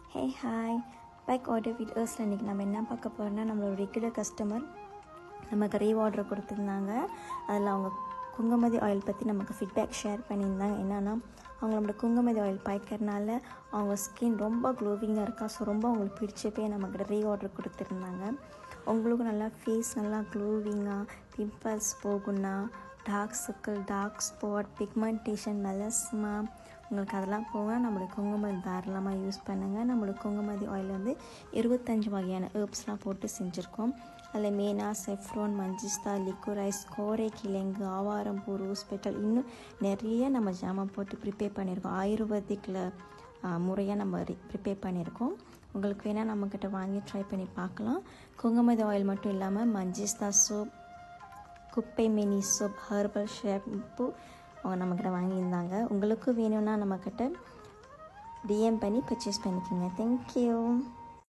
hey hi back order வீடியோஸில் இன்றைக்கி நம்ம என்ன பார்க்க போகிறோம்னா நம்மளோட ரெகுலர் கஸ்டமர் நமக்கு ரீவ் ஆர்டர் கொடுத்துருந்தாங்க அதில் அவங்க குங்குமதி ஆயில் பற்றி நமக்கு ஃபீட்பேக் ஷேர் பண்ணியிருந்தாங்க என்னென்னா அவங்க நம்மளோட குங்குமதி ஆயில் பாய்க்கிறனால அவங்க ஸ்கின் ரொம்ப க்ளோவிங்காக இருக்கா ஸோ ரொம்ப அவங்களுக்கு பிடிச்ச போய் நமக்கு ரீ ஆர்டர் கொடுத்துருந்தாங்க உங்களுக்கும் நல்லா ஃபேஸ் நல்லா க்ளோவிங்காக பிம்பிள்ஸ் போகும்னா dark circle dark spot pigmentation melasma உங்களுக்கு அதெல்லாம் போக நம்மளோட குங்குமதி தாராளமாக யூஸ் பண்ணுங்கள் நம்மளோட குங்குமதி ஆயில் வந்து இருபத்தஞ்சி வகையான ஹேர்ப்ஸ்லாம் போட்டு செஞ்சுருக்கோம் அதில் மெயினா செஃப்ரோன் மஞ்சிஸ்தா லிக்குரைஸ் கோரை கிழங்கு ஆவாரம்பூ ரோஸ் பெட்டல் இன்னும் நிறைய நம்ம ஜாமான் போட்டு ப்ரிப்பேர் பண்ணியிருக்கோம் ஆயுர்வேதிக்கில் முறையாக நம்ம ப்ரிப்பேர் பண்ணியிருக்கோம் உங்களுக்கு வேணால் நம்மக்கிட்ட வாங்கி ட்ரை பண்ணி பார்க்கலாம் குங்குமதி ஆயில் மட்டும் இல்லாமல் மஞ்சிஸ்தா சோப் குப்பை மினி சோப் ஹர்பல் ஷாம்பு அவங்க நம்மக்கிட்ட வாங்கியிருந்தாங்க உங்களுக்கும் வேணும்னா நம்மக்கிட்ட டிஎம் பண்ணி பர்ச்சேஸ் பண்ணிக்கோங்க தேங்க்யூ